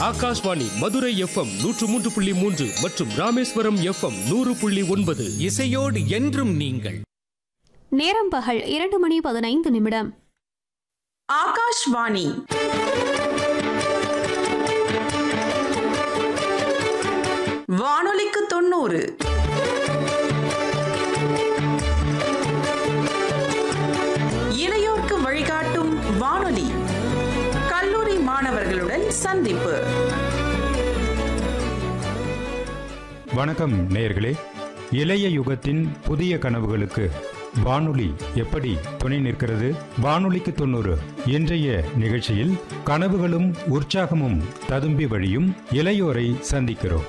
Akashvani Madurai FM நூற்று மூன்று புள்ளி மூன்று மற்றும் ராமேஸ்வரம் எஃப்எம் நூறு புள்ளி ஒன்பது இசையோடு என்றும் நீங்கள் நேரம் பகல் இரண்டு மணி பதினைந்து நிமிடம் ஆகாஷ்வாணி வானொலிக்கு தொண்ணூறு இளையோர்க்கு வழிகாட்டும் வானொலி கல்லூரி மாணவர்களுடன் சந்திப்பு வணக்கம் நேயர்களே இளைய யுகத்தின் புதிய கனவுகளுக்கு வானொலி எப்படி துணை நிற்கிறது வானொலிக்கு தொண்ணூறு இன்றைய நிகழ்ச்சியில் கனவுகளும் உற்சாகமும் ததும்பி வழியும் இளையோரை சந்திக்கிறோம்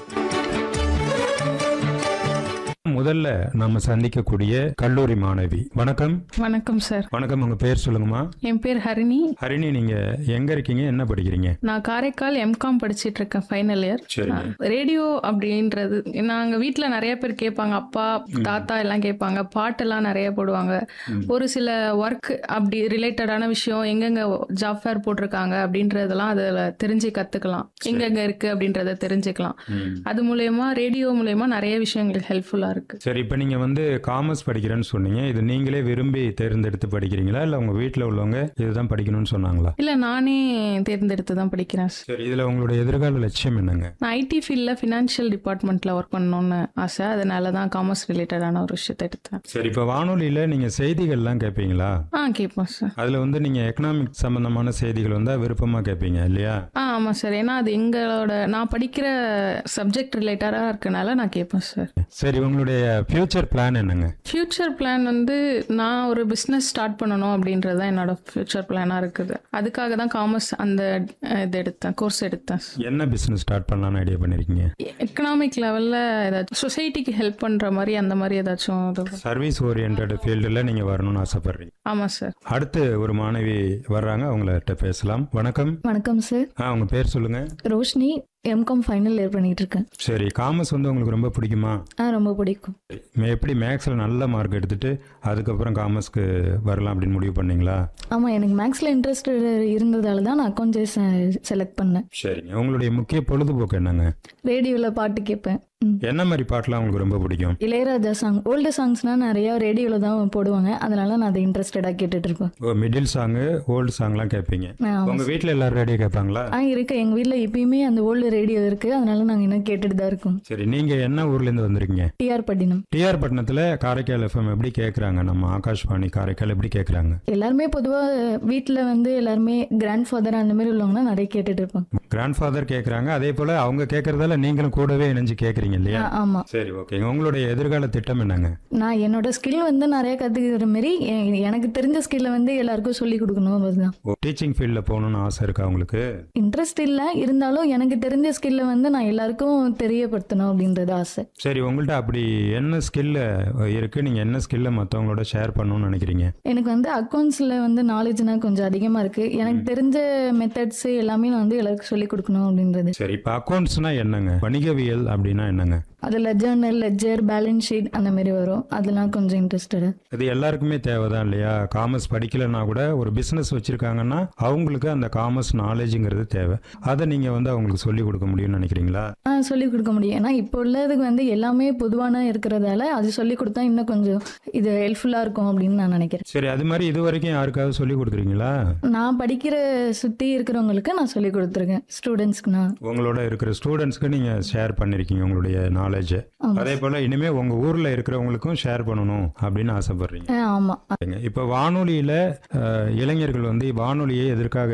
முதல்ல நம்ம சந்திக்கக்கூடிய கல்லூரி மாணவி வணக்கம் வணக்கம் சார் வணக்கம் உங்க பேர் சொல்லுங்கம்மா என் பேர் ஹரிணி ஹரிணி நீங்க எங்க இருக்கீங்க என்ன படிக்கிறீங்க நான் காரைக்கால் எம்காம் படிச்சிட்டு இருக்கேன் ஃபைனல் இயர் சரிங்க. ரேடியோ அப்படின்றது நாங்க வீட்ல நிறைய பேர் கேட்பாங்க அப்பா தாத்தா எல்லாம் கேட்பாங்க பாட்டெல்லாம் நிறைய போடுவாங்க ஒரு சில ஒர்க் அப்படி ரிலேட்டடான விஷயம் எங்கெங்க ஜாப் ஃபேர் போட்டிருக்காங்க அப்படின்றதெல்லாம் அதுல தெரிஞ்சு கத்துக்கலாம் எங்கெங்க இருக்கு அப்படின்றத தெரிஞ்சுக்கலாம் அது மூலயமா ரேடியோ மூலயமா நிறைய விஷயங்கள் ஹெல்ப்ஃபுல்லா இருக்கு சரி இப்போ நீங்கள் வந்து காமர்ஸ் படிக்கிறேன்னு சொன்னீங்க இது நீங்களே விரும்பி தேர்ந்தெடுத்து படிக்கிறீங்களா இல்லை உங்கள் வீட்டில் உள்ளவங்க இதுதான் படிக்கணும்னு சொன்னாங்களா இல்ல நானே தேர்ந்தெடுத்து தான் படிக்கிறேன் சார் சரி இதில் உங்களுடைய எதிர்கால லட்சியம் என்னங்க நான் ஐடி ஃபீல்டில் ஃபினான்ஷியல் டிபார்ட்மெண்ட்டில் ஒர்க் பண்ணணும்னு ஆசை அதனால தான் காமர்ஸ் ரிலேட்டடான ஒரு விஷயத்தை எடுத்தேன் சரி இப்போ வானொலியில் நீங்கள் செய்திகள்லாம் கேட்பீங்களா ஆ கேட்போம் சார் அதில் வந்து நீங்கள் எக்கனாமிக் சம்மந்தமான செய்திகள் வந்தால் விருப்பமாக கேட்பீங்க இல்லையா ஆ ஆமாம் சார் ஏன்னா அது எங்களோட நான் படிக்கிற சப்ஜெக்ட் ரிலேட்டடாக இருக்கனால நான் கேட்பேன் சார் சரி உங்களுடைய ஃப்யூச்சர் பிளான் என்னங்க ஃப்யூச்சர் பிளான் வந்து நான் ஒரு பிஸ்னஸ் ஸ்டார்ட் பண்ணணும் அப்படின்றது தான் என்னோட ஃப்யூச்சர் பிளானாக இருக்குது அதுக்காக தான் காமர்ஸ் அந்த அஹ், இது எடுத்தேன் கோர்ஸ் எடுத்தேன் என்ன பிஸ்னஸ் ஸ்டார்ட் பண்ணலான்னு ஐடியா பண்ணியிருக்கீங்க எக்கனாமிக் லெவலில் ஏதாச்சும் சொசைட்டிக்கு ஹெல்ப் பண்ணுற மாதிரி அந்த மாதிரி ஏதாச்சும் இது சர்வீஸ் ஓரியன்ட் ஃபீல்டில் நீங்கள் வரணும்னு ஆசைப்படுறீங்க ஆமாம் சார் அடுத்து ஒரு மாணவி வர்றாங்க அவங்கள்ட்ட பேசலாம் வணக்கம் வணக்கம் சார் ஆ உங்கள் பேர் சொல்லுங்கள் ரோஷினி எம்காம் ஃபைனல் இயர் பண்ணிட்டு இருக்கேன் சரி காமர்ஸ் வந்து உங்களுக்கு ரொம்ப பிடிக்குமா ஆ ரொம்ப பிடிக்கும் மே- எப்படி மேக்ஸில் நல்ல மார்க் எடுத்துட்டு அதுக்கப்புறம் காமர்ஸ்க்கு வரலாம் அப்படின்னு முடிவு பண்ணீங்களா ஆமாம் எனக்கு மேக்ஸில் இன்ட்ரெஸ்ட் இருந்ததால தான் நான் அக்கௌண்ட்ஸ் செலக்ட் பண்ணேன் சரிங்க உங்களுடைய முக்கிய பொழுதுபோக்கு என்னங்க ரேடியோவில் பாட்டு கேட்பேன் ம். என்ன மாதிரி பாட்டெலாம் உங்களுக்கு ரொம்ப பிடிக்கும் இளையராஜா சாங் ஓல்டு சாங்ஸ்னால் நிறையா ரேடியோவில் தான் போடுவாங்க அதனால நான் அதை இன்ட்ரெஸ்டடாக கேட்டுட்டு இருப்பேன் ஓ மிடில் சாங்கு ஓல்டு சாங்லாம் கேட்பீங்க ஆ, ஆமா. உங்க வீட்டில் எல்லாரும் ரேடியோ கேட்பாங்களா ஆ இருக்கு எங்கள் வீட்டில் இப்பயுமே அந்த ஓல்டு ரேடியோ இருக்குது அதனால நாங்கள் இன்னும் கேட்டுட்டு தான் இருக்கோம் சரி நீங்க என்ன ஊர்ல இருந்து வந்திருக்கீங்க டிஆர் பட்டினம் டிஆர் பட்டணத்துல காரைக்கால் எஃப்எம் எப்படி கேட்குறாங்க நம்ம ஆகாஷ்வாணி காரைக்கால் எப்படி கேட்குறாங்க எல்லாருமே பொதுவாக வீட்டில் வந்து எல்லாருமே கிராண்ட் ஃபாதர் அந்த மாதிரி உள்ளவங்கன்னா நிறைய கேட்டுட்டு இருப்பாங்க கிராண்ட் ஃபாதர் கேட்குறாங்க அதே போல அவங்க கேட்கறதால நீங்களும் கூடவே இணைஞ்சு கேட்குறீங்க இல்லையா ஆ, ஆமா சரி ஓகேங்க உங்களுடைய எதிர்கால திட்டம் என்னங்க நான் என்னோட ஸ்கில் வந்து நிறைய கற்றுக்கிற மாரி எ- எனக்கு தெரிஞ்ச ஸ்கில்லை வந்து எல்லாருக்கும் சொல்லி கொடுக்கணும் அதுதான் டீச்சிங் ஃபீல்டில் போகணும்னு ஆசை இருக்கா உங்களுக்கு இன்ட்ரெஸ்ட் இல்லை இருந்தாலும் எனக்கு தெரிஞ்ச ஸ்கில்லை வந்து நான் எல்லாருக்கும் தெரியப்படுத்தணும் அப்படின்றது ஆசை சரி உங்கள்ட்ட அப்படி என்ன ஸ்கில்ல இருக்கு நீங்க என்ன ஸ்கில்ல மற்றவங்களோட ஷேர் பண்ணணும்னு நினைக்கிறீங்க எனக்கு வந்து அக்கௌண்ட்ஸில் வந்து நாலேஜ்னா கொஞ்சம் அதிகமாக இருக்குது எனக்கு தெரிஞ்ச மெத்தட்ஸ் எல்லாமே நான் வந்து எல்லாருக்கும் சொல்லி கொடுக்கணும் அப்படின்றது சரி இப்போ அக்கௌண்ட்ஸ்னா என்னங்க வணிகவியல் அப்படின்னா என்னங்க அதில் ஜேர்னல் லெஜர் பேலன்ஸ் ஷீட் அந்த மாதிரி வரும் அதெல்லாம் கொஞ்சம் இன்ட்ரெஸ்டடு இது எல்லாருக்குமே தேவைதான் இல்லையா காமர்ஸ் படிக்கலைன்னா கூட ஒரு பிஸ்னஸ் வச்சிருக்காங்கன்னா அவங்களுக்கு அந்த காமர்ஸ் நாலேஜுங்கிறது தேவை அதை நீங்க வந்து அவங்களுக்கு சொல்லி கொடுக்க முடியும்னு நினைக்கிறீங்களா ஆ சொல்லி கொடுக்க முடியும் ஏன்னா இப்போ உள்ளதுக்கு வந்து எல்லாமே பொதுவான இருக்கிறதால அது சொல்லி கொடுத்தா இன்னும் கொஞ்சம் இது ஹெல்ப்ஃபுல்லாக இருக்கும் அப்படின்னு நான் நினைக்கிறேன் சரி அது மாதிரி இது வரைக்கும் யாருக்காவது சொல்லி கொடுத்துருக்கீங்களா நான் படிக்கிற சுற்றி இருக்கிறவங்களுக்கு நான் சொல்லி கொடுத்துருக்கேன் ஸ்டூடெண்ட்ஸ்க்கு நான் உங்களோட இருக்கிற ஸ்டூடெண்ட்ஸ்க்கு நீங்க ஷேர் பண்ணிருக்கீங்க உங்களுடைய நாலேஜை ஆமா. அதே போல இனிமே உங்க ஊர்ல இருக்கிறவங்களுக்கும் ஷேர் பண்ணணும் அப்படின்னு ஆசைப்படுறீங்க ஆமாம் இப்போ வானொலியில அஹ், இளைஞர்கள் வந்து வானொலியை எதற்காக